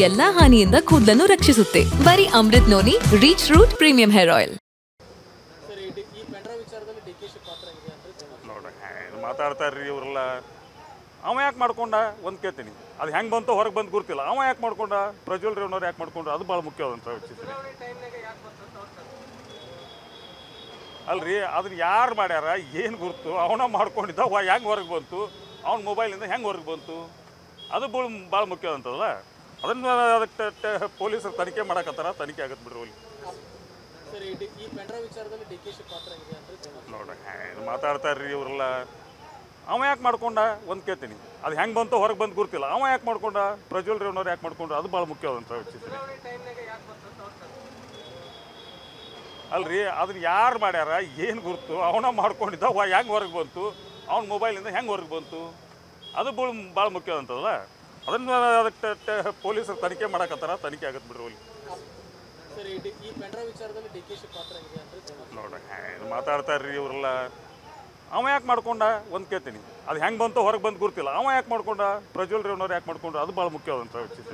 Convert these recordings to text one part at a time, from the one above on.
ಎಲ್ಲಾ ಹಾನಿಯಿಂದ ಕೂದಲನ್ನು ರಕ್ಷಿಸುತ್ತೆ ಬರೀ Amrut noni reach root premium hair oil sir ಈ ಡಿ- ಈ ಪೆಂಡ್ರೈವ್ ವಿಚಾರದಲ್ಲಿ ಡಿ ಕೆ ಶಿ ಪಾತ್ರ ಇದೆ ಅಂತ ನೋಡ ಮಾತಾಡ್ತಾರ್ರಿ ಇವರೆಲ್ಲ ಅವ ಯಾಕೆ ಮಾಡ್ಕೊಂಡ ಒಂದು ಕೇಳ್ತೀನಿ ಅದು ಹೆಂಗೆ ಬಂತು ಹೊರಗೆ ಬಂದು ಗುರ್ತಿಲ್ಲ ಅವ ಯಾಕೆ ಮಾಡ್ಕೊಂಡ ಪ್ರಜ್ವಲ್ ರೇವನವ್ರು ಯಾಕೆ ಮಾಡ್ಕೊಂಡ್ರು ಅದು ಭಾಳ ಮುಖ್ಯವಾದಂಥ ವಿಚಾರ ಅಲ್ರಿ ಅದನ್ನ ಯಾರು ಮಾಡ್ಯಾರ ಏನು ಗುರ್ತು ಅವನ ಮಾಡ್ಕೊಂಡಿದ್ದ ಅವ ಹೆಂಗೆ ಹೊರಗೆ ಬಂತು ಅವ್ನ ಮೊಬೈಲಿಂದ ಹೆಂಗೆ ಹೊರಗೆ ಬಂತು ಅದು ಭಾಳ ಭಾಳ ಮುಖ್ಯವಾದಂಥದ್ದಲ್ಲ ಅದನ್ನು ಅದಕ್ಕೆ ಪೊಲೀಸರು ತನಿಖೆ ಮಾಡಕತ್ತಾರ ತನಿಖೆ ಆಗತ್ತೆ ಬಿಡ್ರಿ ಅಲ್ಲಿ ಸರ್ ಈ ಡಿ- ಈ ಪೆಂಡ್ರೈವ್ ವಿಚಾರದಲ್ಲಿ ಡಿ ಕೆ ಶಿ ಪಾತ್ರ ಇದೆ ಅಂತ ನೋಡ ಮಾತಾಡ್ತಾರ್ರಿ ಇವರೆಲ್ಲ ಅವ ಯಾಕೆ ಮಾಡ್ಕೊಂಡ ಒಂದು ಕೇಳ್ತೀನಿ ಅದು ಹೆಂಗೆ ಬಂತು ಹೊರಗೆ ಬಂದು ಗುರ್ತಿಲ್ಲ ಅವ ಯಾಕೆ ಮಾಡ್ಕೊಂಡ ಪ್ರಜ್ವಲ್ ರೇವನವ್ರು ಯಾಕೆ ಮಾಡ್ಕೊಂಡ್ರು ಅದು ಭಾಳ ಮುಖ್ಯವಾದಂಥ ವಿಚಾರ ಅಲ್ರಿ ಅದನ್ನ ಯಾರು ಮಾಡ್ಯಾರ ಏನು ಗುರ್ತು ಅವನ ಮಾಡ್ಕೊಂಡಿದ್ದ ಅವ ಹೆಂಗೆ ಹೊರಗೆ ಬಂತು ಅವ್ನ ಮೊಬೈಲಿಂದ ಹೆಂಗೆ ಹೊರಗೆ ಬಂತು ಅದು ಭಾಳ ಭಾಳ ಮುಖ್ಯವಾದಂಥದ್ದಲ್ಲ ಅದನ್ನು ಅದಕ್ಕೆ ಪೊಲೀಸರು ತನಿಖೆ ಮಾಡಕತ್ತಾರ ತನಿಖೆ ಆಗತ್ತೆ ಬಿಡ್ರಿ ಅಲ್ಲಿ ಸರ್ ಈ ಡಿ- ಈ ಪೆಂಡ್ರೈವ್ ವಿಚಾರದಲ್ಲಿ ಡಿ ಕೆ ಶಿ ಪಾತ್ರ ಇದೆ ಅಂತ ನೋಡ ಮಾತಾಡ್ತಾರ್ರಿ ಇವರೆಲ್ಲ ಅವ ಯಾಕೆ ಮಾಡ್ಕೊಂಡ ಒಂದು ಕೇಳ್ತೀನಿ ಅದು ಹೆಂಗೆ ಬಂತು ಹೊರಗೆ ಬಂದು ಗುರ್ತಿಲ್ಲ ಅವ ಯಾಕೆ ಮಾಡ್ಕೊಂಡ ಪ್ರಜ್ವಲ್ ರೇವನವ್ರು ಯಾಕೆ ಮಾಡ್ಕೊಂಡ್ರು ಅದು ಭಾಳ ಮುಖ್ಯವಾದಂಥ ವಿಚಾರ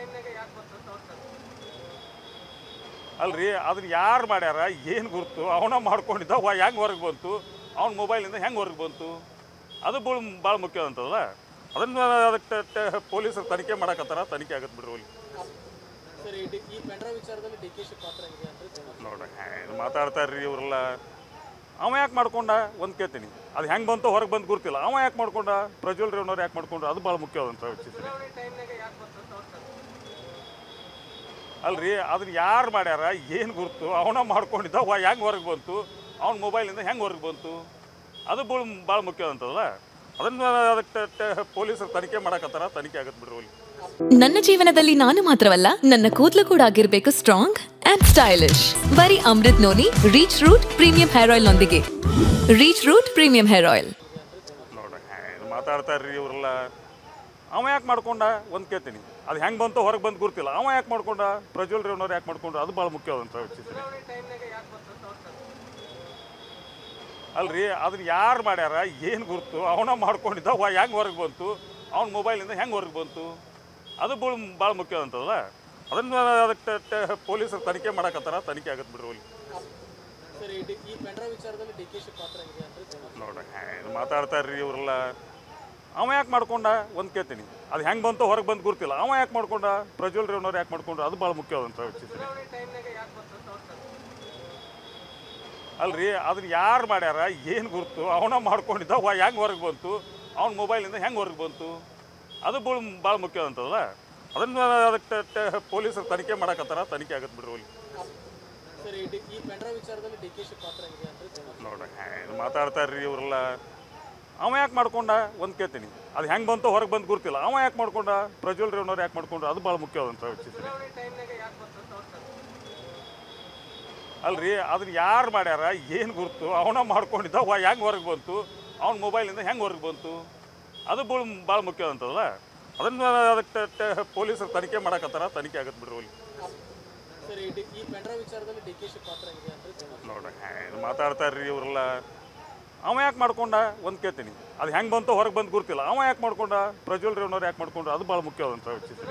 ಅಲ್ರಿ ಅದನ್ನ ಯಾರು ಮಾಡ್ಯಾರ ಏನು ಗುರ್ತು ಅವನ ಮಾಡ್ಕೊಂಡಿದ್ದ ಅವ ಹೆಂಗೆ ಹೊರಗೆ ಬಂತು ಅವ್ನ ಮೊಬೈಲಿಂದ ಹೆಂಗೆ ಹೊರಗೆ ಬಂತು ಅದು ಭಾಳ ಭಾಳ ಮುಖ್ಯವಾದಂಥದ್ದಲ್ಲ ಅದನ್ನು ಅದಕ್ಕೆ ಪೊಲೀಸರು ತನಿಖೆ ಮಾಡಕತ್ತಾರ ತನಿಖೆ ಆಗತ್ತೆ ಬಿಡ್ರಿ ಅಲ್ಲಿ ಸರ್ ಈ ಡಿ- ಈ ಪೆಂಡ್ರೈವ್ ವಿಚಾರದಲ್ಲಿ ಡಿ ಕೆ ಶಿ ಪಾತ್ರ ಇದೆ ಅಂತ ನೋಡ ಮಾತಾಡ್ತಾರ್ರಿ ಇವರೆಲ್ಲ ಅವ ಯಾಕೆ ಮಾಡ್ಕೊಂಡ ಒಂದು ಕೇಳ್ತೀನಿ ಅದು ಹೆಂಗೆ ಬಂತು ಹೊರಗೆ ಬಂದು ಗುರ್ತಿಲ್ಲ ಅವ ಯಾಕೆ ಮಾಡ್ಕೊಂಡ ಪ್ರಜ್ವಲ್ ರೇವನವ್ರು ಯಾಕೆ ಮಾಡ್ಕೊಂಡ್ರು ಅದು ಭಾಳ ಮುಖ್ಯವಾದಂಥ ವಿಚಾರ ಅಲ್ರಿ ಅದನ್ನ ಯಾರು ಮಾಡ್ಯಾರ ಏನು ಗುರ್ತು ಅವನ ಮಾಡ್ಕೊಂಡಿದ್ದ ಅವ ಹೆಂಗೆ ಹೊರಗೆ ಬಂತು ಅವ್ನ ಮೊಬೈಲಿಂದ ಹೆಂಗೆ ಹೊರಗೆ ಬಂತು ಅದು ಭಾಳ ಭಾಳ ಮುಖ್ಯವಾದಂಥದ್ದಲ್ಲ ಅದನ್ನು ಅದಕ್ಕೆ ಪೊಲೀಸರು ತನಿಖೆ ಮಾಡಕತ್ತಾರ ತನಿಖೆ ಆಗತ್ತೆ ಬಿಡ್ರಿ ಅಲ್ಲಿ ನನ್ನ ಜೀವನದಲ್ಲಿ ನಾನು ಮಾತ್ರವಲ್ಲ ನನ್ನ ಕೂದಲು ಕೂಡ ಆಗಿರ್ಬೇಕು ಸ್ಟ್ರಾಂಗ್ ಅಂಡ್ ಸ್ಟೈಲಿಶ್ ಬರೀ Amrut noni reach root premium hair oil ನೊಂದಿಗೆ reach root premium hair oil ನೋಡ ಮಾತಾಡ್ತಾರ್ರಿ ಇವರೆಲ್ಲ ಅವ ಯಾಕೆ ಮಾಡ್ಕೊಂಡ ಒಂದು ಕೇಳ್ತೀನಿ ಅದು ಹೆಂಗೆ ಬಂತು ಹೊರಗೆ ಬಂದು ಗುರ್ತಿಲ್ಲ ಅವ ಯಾಕೆ ಮಾಡ್ಕೊಂಡ ಪ್ರಜ್ವಲ್ ರೇವನವ್ರು ಯಾಕೆ ಮಾಡ್ಕೊಂಡ್ರು ಅದು ಭಾಳ ಮುಖ್ಯವಾದಂಥ ವಿಚಾರ ಅಲ್ರಿ ಅದನ್ನ ಯಾರು ಮಾಡ್ಯಾರ ಏನು ಗುರ್ತು ಅವನ ಮಾಡ್ಕೊಂಡಿದ್ದ ಅವ ಹೆಂಗೆ ಹೊರಗೆ ಬಂತು ಅವ್ನ ಮೊಬೈಲಿಂದ ಹೆಂಗೆ ಹೊರಗೆ ಬಂತು ಅದು ಭಾಳ ಭಾಳ ಮುಖ್ಯವಾದಂಥದ್ದಲ್ಲ ಅದನ್ನು ಅದಕ್ಕೆ ಪೊಲೀಸರು ತನಿಖೆ ಮಾಡಕತ್ತಾರ ತನಿಖೆ ಆಗತ್ತೆ ಬಿಡ್ರಿ ಅಲ್ಲಿ ಸರ್ ಈ ಡಿ- ಈ ಪೆಂಡ್ರೈವ್ ವಿಚಾರದಲ್ಲಿ ಡಿ ಕೆ ಶಿ ಪಾತ್ರ ಇದೆ ಅಂತ ನೋಡ ಮಾತಾಡ್ತಾರ್ರಿ ಇವರೆಲ್ಲ ಅವ ಯಾಕೆ ಮಾಡ್ಕೊಂಡ ಒಂದು ಕೇಳ್ತೀನಿ ಅದು ಹೆಂಗೆ ಬಂತು ಹೊರಗೆ ಬಂದು ಗುರ್ತಿಲ್ಲ ಅವ ಯಾಕೆ ಮಾಡ್ಕೊಂಡ ಪ್ರಜ್ವಲ್ ರೇವನವ್ರು ಯಾಕೆ ಮಾಡ್ಕೊಂಡ್ರು ಅದು ಭಾಳ ಮುಖ್ಯವಾದಂಥ ವಿಚಾರ ಅಲ್ರಿ ಅದನ್ನ ಯಾರು ಮಾಡ್ಯಾರ ಏನು ಗುರ್ತು ಅವನ ಮಾಡ್ಕೊಂಡಿದ್ದ ಅವ ಹೆಂಗೆ ಹೊರಗೆ ಬಂತು ಅವ್ನ ಮೊಬೈಲಿಂದ ಹೆಂಗೆ ಹೊರಗೆ ಬಂತು ಅದು ಭಾಳ ಭಾಳ ಮುಖ್ಯವಾದಂಥದ್ದಲ್ಲ ಅದನ್ನು ಅದಕ್ಕೆ ಪೊಲೀಸರು ತನಿಖೆ ಮಾಡಕತ್ತಾರ ತನಿಖೆ ಆಗತ್ತೆ ಬಿಡ್ರಿ ಅಲ್ಲಿ ಸರ್ ಈ ಡಿ- ಈ ಪೆಂಡ್ರೈವ್ ವಿಚಾರದಲ್ಲಿ ಡಿ ಕೆ ಶಿ ಪಾತ್ರ ಇದೆ ಅಂತ ನೋಡ ಮಾತಾಡ್ತಾರ್ರಿ ಇವರೆಲ್ಲ ಅವ ಯಾಕೆ ಮಾಡ್ಕೊಂಡ ಒಂದು ಕೇಳ್ತೀನಿ ಅದು ಹೆಂಗೆ ಬಂತು ಹೊರಗೆ ಬಂದು ಗುರ್ತಿಲ್ಲ ಅವ ಯಾಕೆ ಮಾಡ್ಕೊಂಡ ಪ್ರಜ್ವಲ್ ರೇವನವ್ರು ಯಾಕೆ ಮಾಡ್ಕೊಂಡ್ರು ಅದು ಭಾಳ ಮುಖ್ಯವಾದಂಥ ವಿಚಾರ ಅಲ್ರಿ ಅದನ್ನ ಯಾರು ಮಾಡ್ಯಾರ ಏನು ಗುರ್ತು ಅವನ ಮಾಡ್ಕೊಂಡಿದ್ದ ಅವ ಹೆಂಗೆ ಹೊರಗೆ ಬಂತು ಅವ್ನ ಮೊಬೈಲಿಂದ ಹೆಂಗೆ ಹೊರಗೆ ಬಂತು ಅದು ಭಾಳ ಭಾಳ ಮುಖ್ಯವಾದಂಥದ್ದಲ್ಲ ಅದನ್ನು ಅದಕ್ಕೆ ಪೊಲೀಸರು ತನಿಖೆ ಮಾಡಕತ್ತಾರ ತನಿಖೆ ಆಗತ್ತೆ ಬಿಡ್ರಿ ಅಲ್ಲಿ ಸರ್ ಈ ಡಿ- ಈ ಪೆಂಡ್ರೈವ್ ವಿಚಾರದಲ್ಲಿ ಡಿ ಕೆ ಶಿ ಪಾತ್ರ ಇದೆ ಅಂತ ನೋಡ ಮಾತಾಡ್ತಾರ್ರಿ ಇವರೆಲ್ಲ ಅವ ಯಾಕೆ ಮಾಡ್ಕೊಂಡ ಒಂದು ಕೇಳ್ತೀನಿ ಅದು ಹೆಂಗೆ ಬಂತು ಹೊರಗೆ ಬಂದು ಗುರ್ತಿಲ್ಲ ಅವ ಯಾಕೆ ಮಾಡ್ಕೊಂಡ ಪ್ರಜ್ವಲ್ ರೇವನವ್ರು ಯಾಕೆ ಮಾಡ್ಕೊಂಡ್ರು ಅದು ಭಾಳ ಮುಖ್ಯವಾದಂಥ ವಿಚಾರ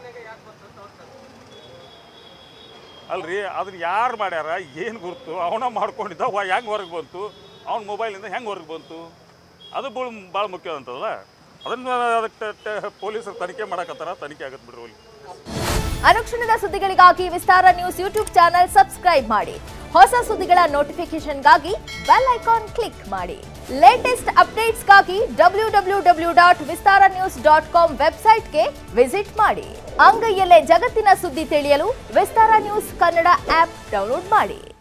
ಅಲ್ರಿ ಅದನ್ನ ಯಾರು ಮಾಡ್ಯಾರ ಏನು ಗುರ್ತು ಅವನ ಮಾಡ್ಕೊಂಡಿದ್ದ ಅವ ಹೆಂಗೆ ಹೊರಗೆ ಬಂತು ಅವ್ನ ಮೊಬೈಲಿಂದ ಹೆಂಗೆ ಹೊರಗೆ ಬಂತು ಅದು ಭಾಳ ಭಾಳ ಮುಖ್ಯವಾದಂಥದ್ದಲ್ಲ ಅದನ್ನು ಅದಕ್ಕೆ ಪೊಲೀಸರು ತನಿಖೆ ಮಾಡಕತ್ತಾರ ತನಿಖೆ ಆಗತ್ತೆ ಬಿಡ್ರಿ ಅಲ್ಲಿ ಅನುಕ್ಷಣದ ಸುದ್ದಿಗಳಿಗಾಗಿ Vistara news YouTube channel subscribe ಮಾಡಿ ಹೊಸ ಸುದ್ದಿಗಳ ನೋಟಿಫಿಕೇಶನ್ಗಾಗಿ ಬೆಲ್ ಐಕಾನ್ ಕ್ಲಿಕ್ ಮಾಡಿ ಲೇಟೆಸ್ಟ್ ಅಪ್ಡೇಟ್ಸ್ಗಾಗಿ W W W dot Vistara news dot com ವೆಬ್ಸೈಟ್ಗೆ ವಿಸಿಟ್ ಮಾಡಿ ಅಂಗೈಯಲ್ಲೇ ಜಗತ್ತಿನ ಸುದ್ದಿ ತಿಳಿಯಲು Vistara news Kannada app download ಮಾಡಿ